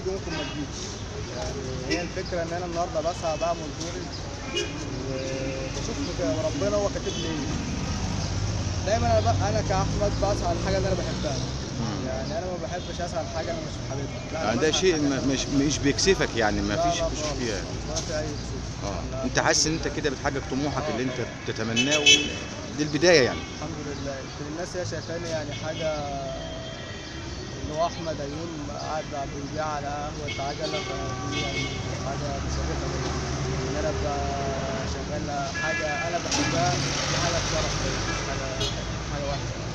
ممكن ما تجيش يعني هي الفكره ان انا النهارده بسعى بعمل دوري وبشوف كده ربنا هو كاتب لي ايه دايما انا بق- انا كاحمد بسعى الحاجه اللي انا بحبها يعني انا ما بحبش اسعى الحاجه انا مش حاببها لا، أنا يعني ده بسعى شيء الحاجة ما- اللي مش مش بيكسفك يعني ما لا، فيش لا مش خالص. فيها ما في اي كسوف اه لا، انت حاسس ان انت كده بتحقق طموحك آه، اللي انت طبعاً. بتتمناه دي البدايه يعني الحمد لله يمكن الناس هي شايفاني يعني حاجه اللي هو احمد ايوم قاعد بيبيع على قهوه عجله فدي يعني حاجه مشرفه ليا ان انا ابقى شغال حاجه انا بحبها دي حاجه بشرف ليا مش حاجه حاجه وحشه